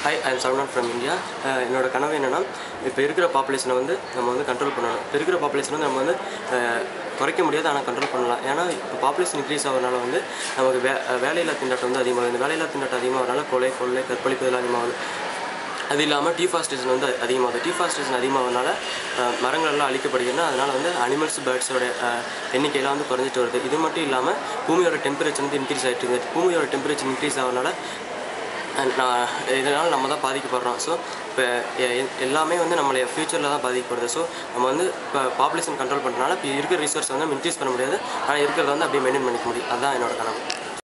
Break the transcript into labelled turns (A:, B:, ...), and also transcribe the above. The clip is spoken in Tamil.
A: hi I am Saravanan from India என்னோட கனவு என்னென்னா இப்போ இருக்கிற பாப்புலேஷனை வந்து நம்ம வந்து கண்ட்ரோல் பண்ணணும் இப்போ இருக்கிற பாப்புலேஷன் வந்து நம்ம வந்து அஹ், குறைக்க முடியாது ஆனால் கண்ட்ரோல் பண்ணலாம் ஏன்னா இப்போ பாப்புலேஷன் இன்க்ரீஸ் ஆகிறதுனால வந்து நமக்கு வே வேலையில்லா திண்டாட்டம் வந்து அதிகமாகுது இந்த வேலையில்லா திண்டாட்டம் அதிகமாகிறதுனால கொலை கொள்ளை கற்பழிப்பு இதெல்லாம் அதிகமாகுது அது இல்லாமல் டீஃபாஸ்டேஷன் வந்து அதிகமாகுது டீஃபாஸ்டேஷன் அதிகமாகறதுனால அஹ், மரங்கள் எல்லாம் அழிக்கப்படுகிறது அதனால் வந்து அனிமல்ஸ் பேர்ட்ஸோட எண்ணிக்கையெல்லாம் வந்து குறைஞ்சிட்டு வருது இது மட்டும் இல்லாமல் பூமியோட டெம்பரேச்சர் வந்து இன்க்ரீஸ் ஆகிட்டு இருக்குது பூமியோட டெம்பரேச்சர் இன்க்ரீஸ் ஆகிறதுனால அஹ், நான் இதனால் நம்ம தான் பாதிக்கப்படுறோம் ஸோ இப்போ எல்லாமே வந்து நம்மளுடைய ஃப்யூச்சரில் தான் பாதிக்கப்படுது ஸோ நம்ம வந்து இப்போ பாப்புலேஷன் கண்ட்ரோல் பண்ணுறதுனால இப்போ இருக்கிற ரிசோர்ஸ் வந்து இன்க்ரீஸ் பண்ண முடியாது ஆனால் இருக்கிறத வந்து அப்படியே மெயின்டைன் பண்ணிக்க முடியும் அதுதான் என்னோட கனவு